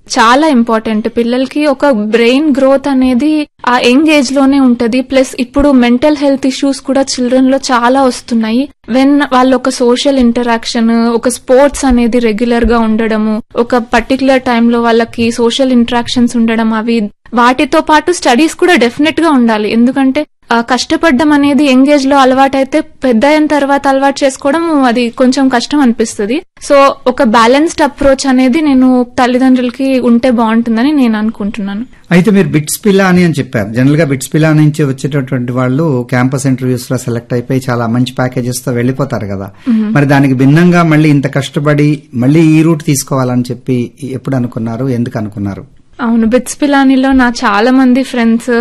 చాలా ఇంపార్టెంట్ పిల్లలకి ఒక బ్రెయిన్ గ్రోత్ అనేది ఆ యంగ్ ఏజ్ లోనే ఉంటది ప్లస్ ఇప్పుడు మెంటల్ హెల్త్ ఇష్యూస్ కూడా చిల్డ్రన్ లో చాలా వస్తున్నాయి వెన్ వాళ్ళు ఒక సోషల్ ఇంటరాక్షన్ ఒక స్పోర్ట్స్ అనేది రెగ్యులర్ గా ఉండడము ఒక పర్టికులర్ టైంలో వాళ్ళకి సోషల్ ఇంటరాక్షన్స్ ఉండడం అవి వాటితో పాటు స్టడీస్ కూడా డెఫినెట్ గా ఉండాలి ఎందుకంటే ఆ, కష్టపడడం అనేది ఎంగేజ్ లో అలవాటైతే పెద్ద అయిన తర్వాత అలవాటు చేసుకోవడం అది కొంచెం కష్టం అనిపిస్తుంది సో ఒక బ్యాలెన్స్డ్ అప్రోచ్ అనేది నేను తల్లిదండ్రులకి ఉంటే బాగుంటుందని నేను అనుకుంటున్నాను అయితే మీరు బిట్స్ పిలాని అని చెప్పారు జనరల్ గా బిట్స్ పిలా నుంచి వచ్చేటటువంటి వాళ్ళు క్యాంపస్ ఇంటర్వ్యూస్ లో సెలెక్ట్ అయిపోయి చాలా మంచి ప్యాకేజెస్ తో వెళ్లిపోతారు కదా మరి దానికి భిన్నంగా మళ్ళీ ఇంత కష్టపడి మళ్ళీ ఈ రూట్ తీసుకోవాలని చెప్పి ఎప్పుడు అనుకున్నారు ఎందుకు అనుకున్నారు అవును బిట్స్ పిలానీలో నా చాలా మంది ఫ్రెండ్స్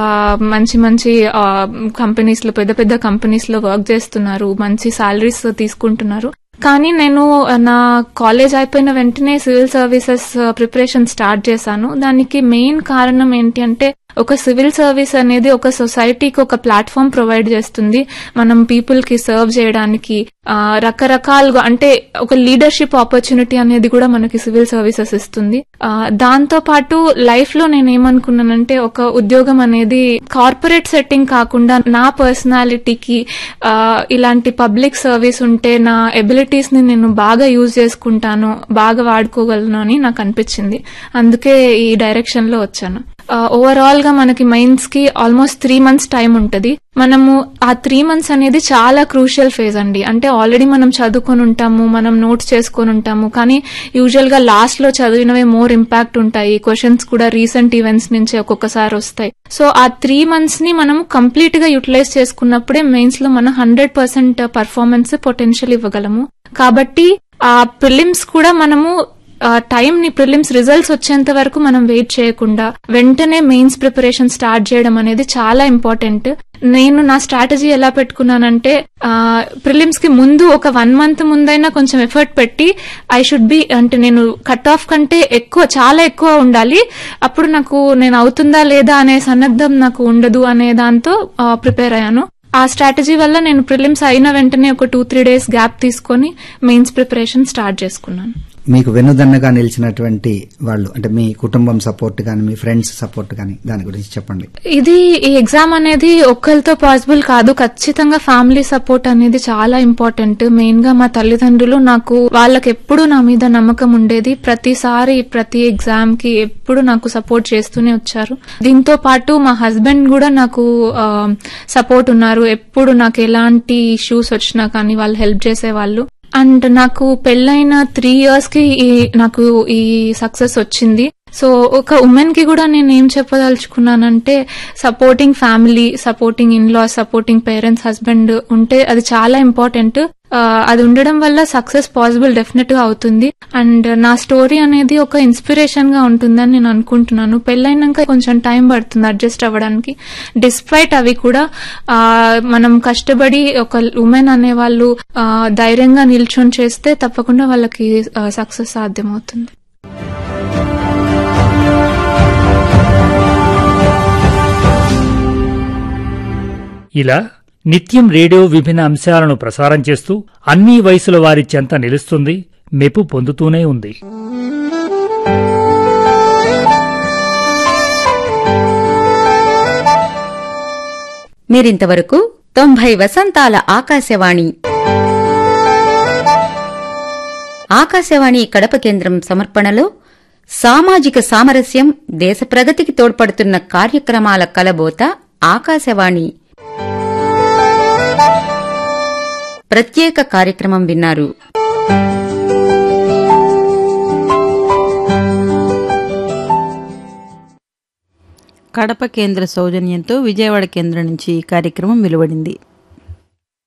మంచి మంచి కంపెనీస్ లో పెద్ద పెద్ద కంపెనీస్ లో వర్క్ చేస్తున్నారు మంచి సాలరీస్ తీసుకుంటున్నారు కానీ నేను ఆ, నా కాలేజ్ అయిపోయిన వెంటనే సివిల్ సర్వీసెస్ ప్రిపరేషన్ స్టార్ట్ చేశాను దానికి మెయిన్ కారణం ఏంటి అంటే ఒక సివిల్ సర్వీస్ అనేది ఒక సొసైటీకి ఒక ప్లాట్ఫామ్ ప్రొవైడ్ చేస్తుంది మనం పీపుల్ కి సర్వ్ చేయడానికి ఆ, రకరకాలుగా అంటే ఒక లీడర్షిప్ ఆపర్చునిటీ అనేది కూడా మనకి సివిల్ సర్వీసెస్ ఇస్తుంది ఆ, దాంతో పాటు లైఫ్ లో నేను ఏమనుకున్నానంటే ఒక ఉద్యోగం అనేది కార్పొరేట్ సెట్టింగ్ కాకుండా నా పర్సనాలిటీకి ఆ, ఇలాంటి పబ్లిక్ సర్వీస్ ఉంటే నా ఎబిలిటీస్ ని నేను బాగా యూజ్ చేసుకుంటాను బాగా వాడుకోగలను అని నాకు అనిపించింది అందుకే ఈ డైరెక్షన్ లో వచ్చాను ఓవరాల్ గా మనకి మైన్స్ కి ఆల్మోస్ట్ త్రీ మంత్స్ టైం ఉంటది మనము ఆ త్రీ మంత్స్ అనేది చాలా క్రూషియల్ ఫేజ్ అండి అంటే ఆల్రెడీ మనం చదువుకొని ఉంటాము మనం నోట్స్ చేసుకొని ఉంటాము కానీ యూజువల్ గా లాస్ట్ లో చదివినవే మోర్ ఇంపాక్ట్ ఉంటాయి క్వశ్చన్స్ కూడా రీసెంట్ ఈవెంట్స్ నుంచి ఒక్కొక్కసారి వస్తాయి సో ఆ త్రీ మంత్స్ ని మనం కంప్లీట్ గా యూటిలైజ్ చేసుకున్నప్పుడే మెయిన్స్ లో మనం హండ్రెడ్ పర్సెంట్ పర్ఫార్మెన్స్ పొటెన్షియల్ ఇవ్వగలము కాబట్టి ఆ ప్రిలిమ్స్ కూడా మనము టైం ని ప్రిలిమ్స్ రిజల్ట్స్ వచ్చేంత వరకు మనం వెయిట్ చేయకుండా వెంటనే మెయిన్స్ ప్రిపరేషన్ స్టార్ట్ చేయడం అనేది చాలా ఇంపార్టెంట్ నేను నా స్ట్రాటజీ ఎలా పెట్టుకున్నానంటే ప్రిలిమ్స్ కి ముందు ఒక వన్ మంత్ ముందైనా కొంచెం ఎఫర్ట్ పెట్టి ఐ షుడ్ బి అంటే నేను కట్ ఆఫ్ కంటే ఎక్కువ చాలా ఎక్కువ ఉండాలి అప్పుడు నాకు నేను అవుతుందా లేదా అనే సన్నద్ధం నాకు ఉండదు అనే దాంతో ప్రిపేర్ అయ్యాను ఆ స్ట్రాటజీ వల్ల నేను ప్రిలిమ్స్ అయిన వెంటనే ఒక టూ త్రీ డేస్ గ్యాప్ తీసుకొని మెయిన్స్ ప్రిపరేషన్ స్టార్ట్ చేసుకున్నాను మీకు వెన్నుదన్నగా నిలిచినటువంటి వాళ్ళు అంటే మీ కుటుంబం సపోర్ట్ గాని మీ ఫ్రెండ్స్ సపోర్ట్ గాని దాని గురించి చెప్పండి ఇది ఈ ఎగ్జామ్ అనేది ఒక్కరితో పాసిబుల్ కాదు ఖచ్చితంగా ఫ్యామిలీ సపోర్ట్ అనేది చాలా ఇంపార్టెంట్ మెయిన్ గా మా తల్లిదండ్రులు నాకు వాళ్ళకి ఎప్పుడు నా మీద నమ్మకం ఉండేది ప్రతిసారి ప్రతి ఎగ్జామ్ కి ఎప్పుడు నాకు సపోర్ట్ చేస్తూనే వచ్చారు దీంతో పాటు మా హస్బెండ్ కూడా నాకు సపోర్ట్ ఉన్నారు ఎప్పుడు నాకు ఎలాంటి ఇష్యూస్ వచ్చినా కానీ వాళ్ళు హెల్ప్ చేసేవాళ్ళు అండ్ నాకు పెళ్ళైన త్రీ ఇయర్స్ కి ఈ- నాకు ఈ సక్సెస్ వచ్చింది సో ఒక ఉమెన్ కి కూడా నేను ఏం చెప్పదలుచుకున్నానంటే supporting family supporting in law supporting parents husband ఉంటే అది చాలా ఇంపార్టెంట్ అది ఉండడం వల్ల సక్సెస్ పాసిబుల్ డెఫినెట్ గా అవుతుంది అండ్ నా స్టోరీ అనేది ఒక ఇన్స్పిరేషన్ గా ఉంటుందని నేను అనుకుంటున్నాను పెళ్ళైనాక కొంచెం టైం పడుతుంది అడ్జస్ట్ అవ్వడానికి డిస్పైట్ అవి కూడా ఆ, మనం కష్టపడి ఒక ఉమెన్ అనే వాళ్ళు ఆ, ధైర్యంగా నిల్చొని చేస్తే తప్పకుండా వాళ్ళకి సక్సెస్ సాధ్యమవుతుంది ఇలా నిత్యం రేడియో విభిన్న అంశాలను ప్రసారం చేస్తూ అన్ని వయసుల వారి చెంత నిలుస్తుంది మెప్పు పొందుతూనే ఉంది మీరింతవరకు తొంభై వసంతాల ఆకాశవాణి ఆకాశవాణి కడప కేంద్రం సమర్పణలో సామాజిక సామరస్యం దేశ ప్రగతికి తోడ్పడుతున్న కార్యక్రమాల కలబోత ఆకాశవాణి ప్రత్యేక కార్యక్రమం విన్నారు కడప కేంద్ర సౌజన్యంతో విజయవాడ కేంద్రం నుంచి ఈ కార్యక్రమం వెలువడింది